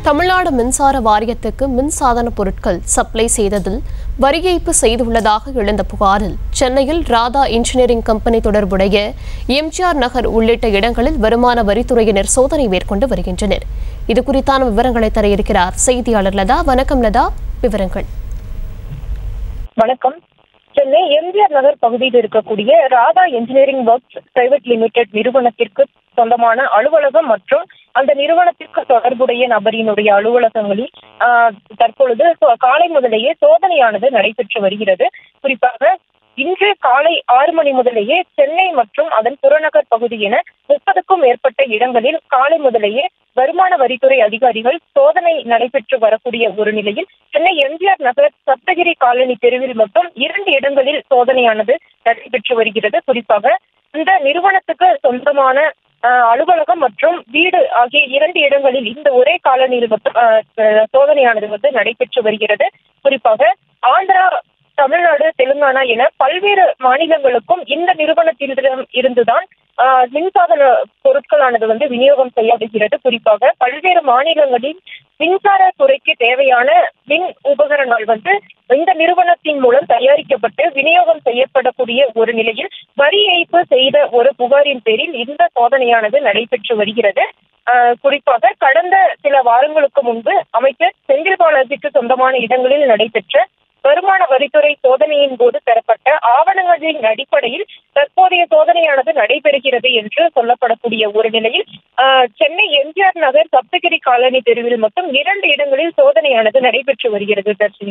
தமிழ்நாடு மின்சார வாரியத்துக்கு மின்சாதன பொருட்கள் சப்ளை செய்ததில் வரி ஏய்ப்பு செய்துள்ளதாக எழுந்த புகாரில் சென்னையில் ராதா இன்ஜினியரிங் கம்பெனி தொடர்புடைய எம்ஜிஆர் நகர் உள்ளிட்ட இடங்களில் வருமான வரித்துறையினர் சோதனை மேற்கொண்டு வருகின்றனர் இது குறித்தான விவரங்களை தர இருக்கிறார் செய்தியாளர் லதா வணக்கம் லதா விவரங்கள் வணக்கம் சென்னை எம்ஜிஆர் நகர் பகுதியில் இருக்கக்கூடிய Radha engineering works private limited நிறுவனத்திற்கு சொந்தமான அலுவலகம் மற்றும் அந்த நிறுவனத்திற்கு தொடர்புடைய நபரினுடைய அலுவலகங்களில் ஆஹ், தற்பொழுது சோ- காலை முதலேயே சோதனையானது நடைபெற்று வருகிறது குறிப்பாக இன்று காலை ஆறு மணி முதலேயே சென்னை மற்றும் அதன் புறநகர் பகுதி என முப்பதுக்கும் மேற்பட்ட இடங்களில் காலை முதலேயே வருமான வரித்துறை அதிகாரிகள் சோதனை நடைபெற்று வரக்கூடிய ஒரு நிலையில் சென்னை எம்ஜிஆர் நகர் சப்தகிரி காலனி தெருவில் மட்டும் இரண்டு இடங்களில் சோதனையானது நடைபெற்று வருகிறது குறிப்பாக இந்த நிறுவனத்துக்கு சொந்தமான ஆஹ், அலுவலகம் மற்றும் வீடு ஆகிய இரண்டு இடங்களில் இந்த ஒரே காலனியில் மட்டும் ஆஹ், அஹ், சோதனையானது வந்து நடைபெற்று வருகிறது குறிப்பாக ஆந்திரா தமிழ்நாடு தெலுங்கானா என பல்வேறு மாநிலங்களுக்கும் இந்த நிறுவனத்திடம் இருந்துதான் ஆஹ், மின்சாதன பொருட்களானது வந்து விநியோகம் செய்யப்படுகிறது குறிப்பாக பல்வேறு மாநிலங்களில் மின்சார துறைக்கு தேவையான மின் உபகரணங்கள் வந்து இந்த நிறுவனத்தின் மூலம் தயாரிக்கப்பட்டு விநியோகம் செய்யப்படக்கூடிய ஒரு நிலையில் வரி ஏய்ப்பு செய்த ஒரு புகாரின் பேரில் இந்த சோதனையானது நடைபெற்று வருகிறது ஆஹ், குறிப்பாக கடந்த சில வாரங்களுக்கு முன்பு அமைச்சர் செந்தில் பாலாஜிக்கு சொந்தமான இடங்களில் நடைபெற்ற வருமான வரித்துறை சோதனையின் போது பெறப்பட்ட ஆவணங்களின் அடிப்படையில் தற்போதைய சோதனையானது நடைபெறுகிறது என்று சொல்லப்படக்கூடிய ஒரு நிலையில் ஆஹ், சென்னை எம்ஜிஆர் நகர் சப்தகிரி காலனி தெருவில் மட்டும் இரண்டு இடங்களில் சோதனையானது நடைபெற்று வருகிறது தர்ஷினி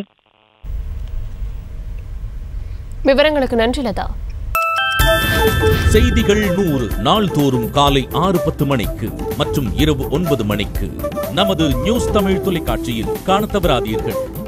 விவரங்களுக்கு நன்றி லதா செய்திகள் நூறு நாள்தோறும் காலை ஆறு பத்து மணிக்கு மற்றும் இரவு ஒன்பது மணிக்கு நமது நியூஸ் தமிழ் தொலைக்காட்சியில் காணத் தவறாதீர்கள்